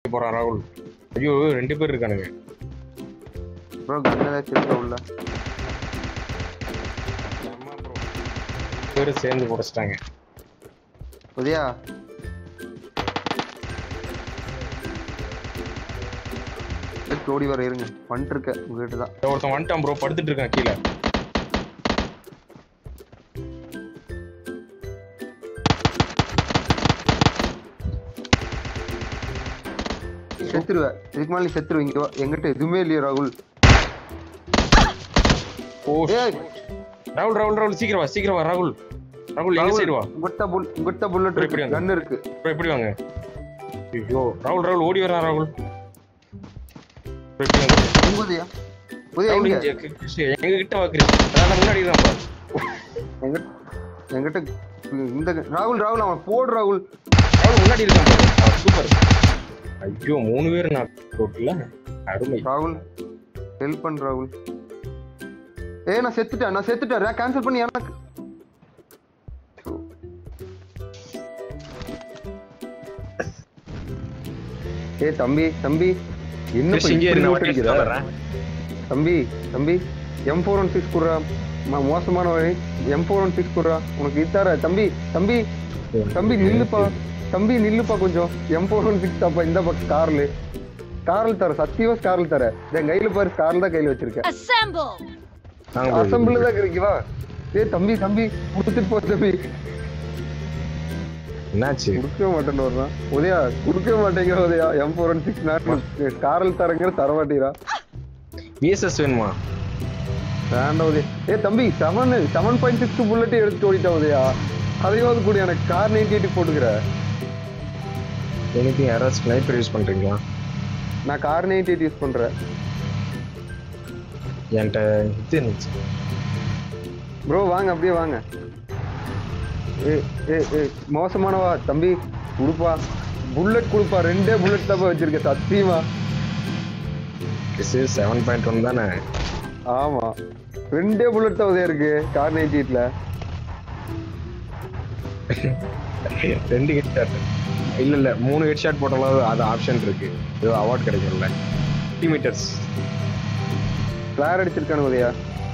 போறான் ராகுல் ஐயோ ரெண்டு பேர் இருக்கானுங்க ப்ரோ கன் ஏதாச்சும் இருக்கா உள்ள ஆமா bro. ரெண்டு பேரும் சேர்ந்து புடைச்சிட்டாங்க உதயா எடுத்து ஓடி வர இருங்க வந்துட்டு இருக்க உங்ககிட்ட தான் ஒருத்தன் வந்துட்டான் ப்ரோ படுத்துட்டு இருக்கான் கீழே செத்துருவ இதுக்கு மேலே நீ செத்துருவ இங்க வா எங்கிட்ட எதுவுமே இல்லையா ராகுல் ஓ ஏய் ராகுல் ராகுல் ராகுல் சீக்கிரம் வா சீக்கிரம் வா ராகுல் ராகுல் எங்க சைடு வா உங்ககிட்ட புல் உங்ககிட்ட புல்லட் இப்படி இருக்கு வாங்க. கன் இருக்கு ப்ரோ எப்படி வாங்க ஐயோ ராகுல் ராகுல் ஓடி வரான் ராகுல் bro, எப்படி வாங்க எங்க உதயா உதயா ராகுல் எங்க இங்க கிறிஸ், எங்க கிட்ட வா கிறிஸ் அதான் முன்னாடி தான் பா எங்க எங்கிட்ட இந்த ராகுல் ராகுல் அவன் போடு ராகுல் ராகுல் முன்னாடி இருக்கான் பாரு சூப்பர் ஐயோ மூணு பேர் நான் ரோட்ல அருமை ராகுல் ஹெல்ப் பண்ணு ராகுல் ஏய் நான் செத்துட்டேன் நான் செத்துட்டேன் கேன்சல் பண்ணி எனக்கு ஏய் தம்பி தம்பி என்ன கிறிஸ், இப்ப இங்கே இரு, இப்படி நான் ஓட்டு வண்டி அடிக்கிற? எடுத்துட்டு வரேன். தம்பி தம்பி எம் ஃபோர் ஒன் சிக்ஸ் குடுறா ம- மோசமான வழி எம் ஃபோர் ஒன் சிக்ஸ் குடுறா உனக்கு இத்தார தம்பி தம்பி தம்பி நில்லுப்பா தம்பி நில்லுப்பா கொஞ்சம் எம் ஃபோர் ஒன் சிக்ஸ் தாப்பா இந்த பக்கம் கார்ல கார்ல தர சத்தியமா கார்ல தர என் கையில பாரு கார்ல தான் கையில வச்சிருக்கேன் Assemble! வாங்க bro. அசம்பிள் தான் இருக்கு வா ஏய் தம்பி தம்பி கொடுத்துட்டு போ தம்பி என்னாச்சு கொடுக்க மாட்டேன்னு வர்றான் உதயா கொடுக்க மாட்டேங்கிற Udaya M four one six not காரில் தரங்கிற தர மாட்டேங்கிறா விஎஸ்எஸ் வேணுமா வேண்டாம் உதயா ஏ தம்பி செவன் செவன் பாயிண்ட் சிக்ஸ் புல்லட்டே எடுத்துட்டு ஓடிட்டா உதயா அதையாவது கூட எனக்கு கார் நைன்டி எயிட்டி போட்டுக்கிற எனக்கு யாராவது ஸ்னைப்பர் யூஸ் பண்றீங்களா நான் கார் நைன்டி எயிட் யூஸ் பண்றேன் என்கிட்ட இது இருந்துச்சு ப்ரோ வாங்க அப்படியே வாங்க ஏ ஏ ஏ மோசமானவா தம்பி கொடுப்பா புல்லட் கொடுப்பா ரெண்டே புல்லட் தான் வச்சிருக்க சத்தியமா கிறிஸ் செவன் பாயிண்ட் ஒன் தானே ஆமா ரெண்டே புல்லட் தான் உதயா இருக்கு கார் நைன்டி எயிட்ல ரெண்டு ஹெட் ஷாட் இல்ல இல்ல மூணு ஹெட் ஷாட் போட்டாலும் அது ஆப்ஷன் இருக்கு ஏதோ அவார்ட் கிடைக்கும்ல ஃபிஃப்டி மீட்டர்ஸ் ஃபிளார் அடிச்சிருக்கானு உதயா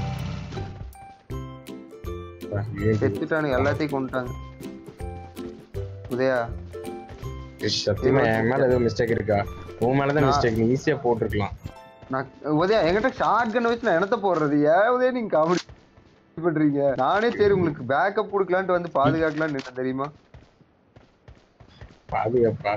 செத்துட்டானுங்க எல்லாத்தையும் கொண்டுட்டாங்க உதயா சத்தியமா என் மேல ஏதோ மிஸ்டேக் இருக்கா உன் மேலதான் மிஸ்டேக் நீ ஈஸியா போட்டிருக்கலாம் நான் உதயா என்கிட்ட ஷார்ட் கன் வச்சு நான் என்னத்த போடுறது ஏன் உதயா நீங்க காமெடி பண்றீங்க நானே சரி உங்களுக்கு பேக்கப் கொடுக்கலான்ட்டு வந்து பாதுகாக்கலாம்னு நினைச்சேன் தெரியுமா பாதுகாப்பா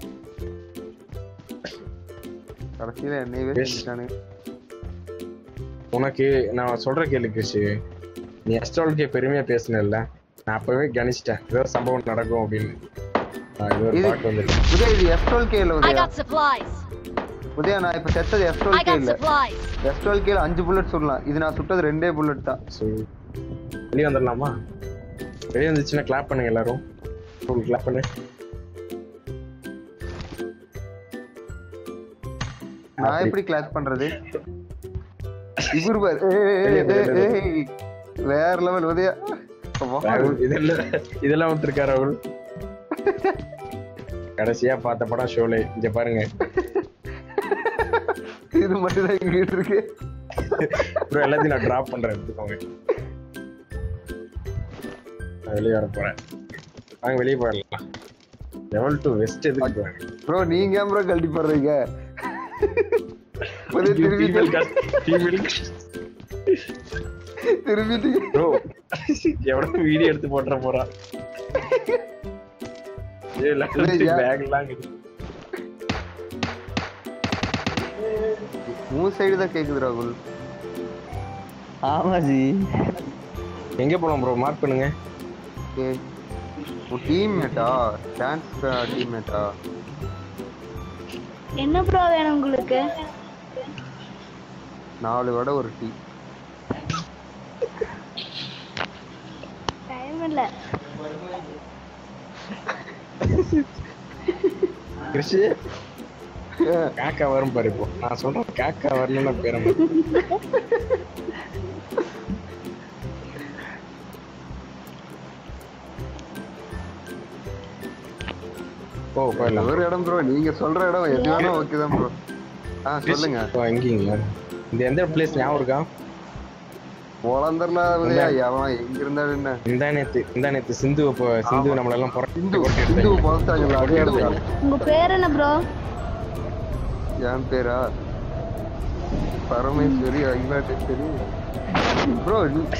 கடைசியில என்னையவே Yes. செஞ்சுட்டானுங்க உனக்கு நான் சொல்ற கேளு கிறிஸ் நீ அஸ்ட்ராலஜியை பெருமையா பேசினல்ல நான் அப்பவே கணிச்சிட்டேன் ஏதோ சம்பவம் நடக்கும் அப்படின்னு ஆ, இது ஒரு இது- பாட்டு வந்துருக்கு உதயா இது எஃப் டுவெல் கே இல்ல I Udaya got supplies! Udaya நான் இப்ப செத்தது F I twelve K got இல்ல supplies! எஃப் டுவெல் கேல அஞ்சு புல்லட் சொல்லலாம் இது நான் சுட்டது ரெண்டே புல்லட் தான் ஸோ வெளியே வந்துடலாமா வெளியே வந்துச்சுன்னா கிளாப் பண்ணுங்க எல்லாரும் கிளாப் பண்ணு நான் அப்படி. எப்படி கிளாஸ் பண்றது இவரு பாரு ஏய், ஏய், ஏய், ஏய். வேற லெவல் உதயா வா. ராகுல் இதெல்லாம் இதெல்லாம் விட்டுருக்கா ராகுல் கடைசியா பார்த்த படம் ஷோலே இங்க பாருங்க இது மட்டும் தான் எங்கிட்ட இருக்கு ப்ரோ எல்லாத்தையும் நான் டிராப் பண்றேன் எடுத்துக்கோங்க நான் வெளியே வர போறேன் வாங்க வெளியே போயிடலாம் லெவல் டூ வெஸ்ட் எதுக்கு போறாங்க ப்ரோ நீங்க ஏன் ப்ரோ கழட்டி போடுறீங்க உதயா திரும்பி திரும்பிட்டு ப்ரோ எவ்வளவு வீடியோ எடுத்து போட்டுற போறான் ஏ லெவல் இல்ல, யா- பேக்லாம் உன் சைடு தான் கேக்குது ராகுல் ஆமா ஜி எங்க போலாம் ப்ரோ மார்க் பண்ணுங்க ஓகே உன் டீம்மேட்டா டான்ஸ் டீம்மேட்டா என்ன ப்ரோ வேணும் உங்களுக்கு நாலு வடை ஒரு டீ டைம் இல்ல கிருஷி காக்கா வரும் பாரு இப்போ நான் சொல்றேன் காக்கா வரலன்னா பேரம் ஓ போயிடலாம் ஒரு இடம் ப்ரோ நீங்க சொல்ற இடம் எது வேணா ஓகே தான் ப்ரோ ஆ சொல்லுங்க ஓ எங்கீங்களா இந்த எந்த பிளேஸ் ஞாபகம் இருக்கா போலந்தர்லாம் இல்லையா எவன் எங்க இருந்தாலும் என்ன இந்த நேத்து இந்த நேத்து சிந்து இப்போ சிந்து நம்மள எல்லாம் புரட்டி இந்து போட்டு இந்து எடுத்தாங்க போலத்தாங்களா அதே இடத்துல உங்க பேர் என்ன ப்ரோ என் பேரா பரமேஸ்வரி அகிலாண்டேஸ்வரி ப்ரோ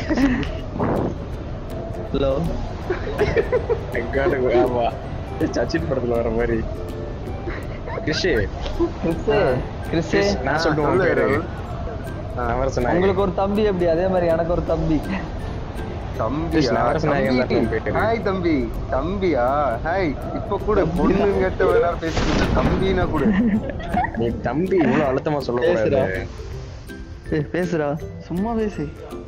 ஹலோ எங்காடு ஆமா சச்சின் படத்துல வர மாதிரி கிருஷி கிறிஸ்து கிறிஸ்து கிறிஷ், நான் சொல்லிட்டு உன் பேரு நவரச நாயகன் உங்களுக்கு ஒரு தம்பி எப்படி அதே மாதிரி எனக்கு ஒரு தம்பி தம்பியா கிருஷ், நவரச நாயகன் தான் தம்பி. உன் பேரு. ஹாய் தம்பி தம்பியா ஹாய் இப்ப கூட பொண்ணு கேட்ட வேணா பேசிட்டு தம்பினா கூட நீ தம்பி இவ்வளவு அழுத்தமா சொல்லக்கூடாது பேசுடா. ஏய் பேசுடா சும்மா பேசு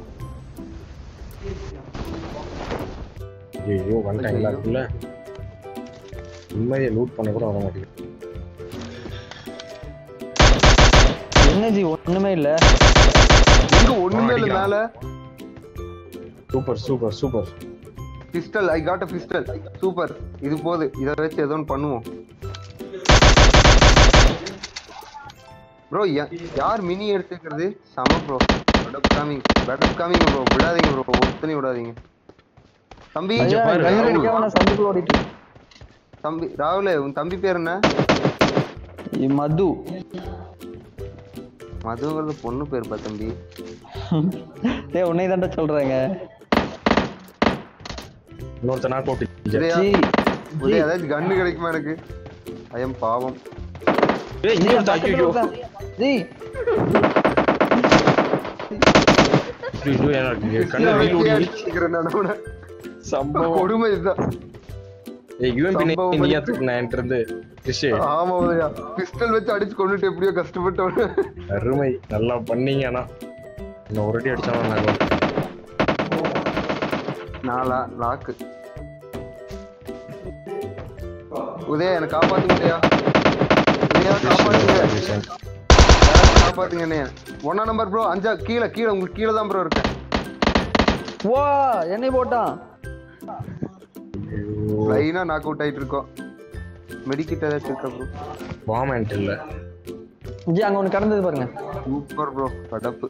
ஐயோ வந்துட்டாங்களா அதுக்குள்ள நிம்மதியை லூட் பண்ண கூட வர மாட்டேங்குது என்ன ஜி ஒண்ணுமே இல்ல இங்க ஒண்ணுமே இல்ல மேல super super super pistol I got a pistol super இது போது இத வச்சு ஏதோ ஒன்று பண்ணுவோம் ப்ரோ யார் மினி எடுத்துக்கிறது சம ப்ரோ பெடப் காமிங் பெடப் காமிங் ப்ரோ விடாதீங்க ப்ரோ ஒருத்தனையும் விடாதீங்க தம்பி ஐயா பாரு, கயிறு ராகுல். அடிக்காம நான் சந்துக்குள்ள ஓடிட்டு தம்பி ராகுல் உன் தம்பி பேர் என்ன இ- மது மதுங்கிறது பொண்ணு பேருப்பா தம்பி ஏய் உன்னை தான்டா சொல்றாங்க இன்னொருத்த நாக் அவுட் உதயா ஜி உதயா ஏதாச்சும் கண்ணு கிடைக்குமா எனக்கு ஐயம் பாவம் ஏய் இங்க ஒருத்தன், ஐயோ ஜி ஐயோ எனக்கு கண்ணு வெயில் ஓடி அடிச்சுக்கிறேன் நான் அவனை. சம்பவம் கொடுமை இதுதான் ஏய் யூஎம்பி சம்பவம் நீ பண்ணி- ஏத்துக்கு நான் என்கிட்ட இருந்து கிருஷி ஆமா உதயா பிஸ்டல் வச்சு அடிச்சு கொண்டுட்டு எப்படியோ கஷ்டப்பட்டவன அருமை நல்லா பண்ணீங்க ஆனா இன்னும் ஒரு அடி அடிச்சாலும் நான் நாலா லாக்கு உதயா எனக்கு காப்பாத்துங்க உதயா உதயா காப்பாத்துங்க யாராச்சும் காப்பாத்துங்க என்னைய ஒன்னா நம்பர் ப்ரோ அஞ்சா கீழே கீழே உங்களுக்கு கீழே தான் ப்ரோ இருக்கேன் வா என்னை போட்டான் லைனா நாக் அவுட் ஆயிட்டு இருக்கோம் மெடிக்கிட் ஏதாச்சும் இருக்கா ப்ரோ பாமெண்ட் இல்ல ஜி அங்க ஒண்ணு கடந்தது பாருங்க சூப்பர் ப்ரோ கடப்பு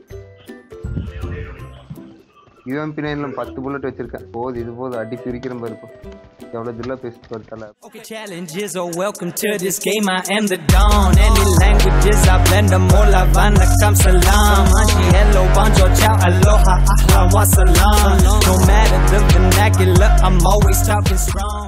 யூஎம்பி நைன்ல பத்து புல்லட் வச்சிருக்கேன் போது இது போது அடி பிரிக்கிற மாதிரி இருக்கும் எவ்வளவு தில்லா பேசிட்டு வரத்தால Okay, challenges are welcome to this game. I am the dawn. Any languages, I blend them all. Havana, come salam. Anji, hello, bonjour, ciao, aloha, ahla, wa salam. No matter the vernacular, I'm always talking strong.